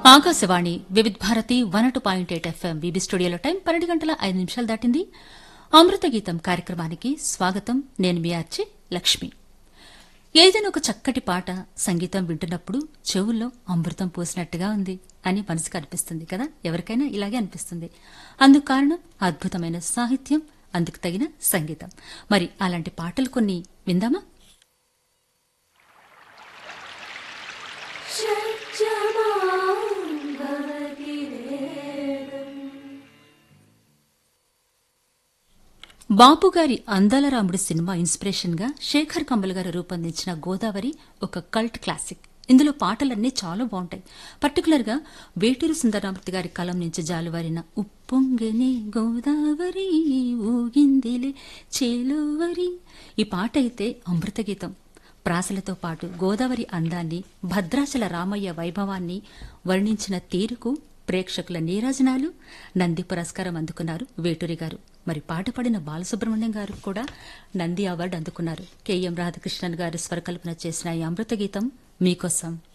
Akashvani Vividh Bharati one అటు point eight FM బీబీ స్టూడియోలో టైం పన్నెండు గంటల ఐదు నిమిషాలు దాటింది అమృత గీతం కార్యక్రమానికి స్వాగతం నేను మీ అర్చి లక్ష్మి ఏదైనా ఒక చక్కటి పాట సంగీతం వింటున్నప్పుడు చెవుల్లో అమృతం పోసినట్టుగా ఉంది అని మనసుకు అనిపిస్తుంది కదా ఎవరికైనా ఇలాగే అనిపిస్తుంది అందుకు కారణం అద్భుతమైన సాహిత్యం అందుకు తగిన సంగీతం మరి అలాంటి పాటలు కొన్ని విందామా బాపుగారి అందాల రాముడు సినిమా ఇన్స్పిరేషన్ గా శేఖర్ కమల్ గారు రూపొందించిన గోదావరి ఒక కల్ట్ క్లాసిక్ ఇందులో పాటలన్నీ చాలా బాగుంటాయి పర్టికులర్ గా వేటూరు సుందరరామూర్తి గారి కలం నుంచి జాలువారిన ఉప్పొంగనే గోదావరి ఊగిందిలే చేలోవరి ఈ పాట అయితే అమృత గీతం ప్రాసలతో పాటు గోదావరి అందాన్ని భద్రాచల రామయ్య వైభవాన్ని వర్ణించిన తీరుకు ప్రేక్షకుల నీరాజనాలు నంది పురస్కారం అందుకున్నారు వేటూరి గారు మరి పాట పాడిన బాలసుబ్రహ్మణ్యం గారు కూడా నంది అవార్డు అందుకున్నారు కెఎం రాధాకృష్ణన్ గారు స్వరకల్పన చేసిన ఈ అమృత గీతం మీకోసం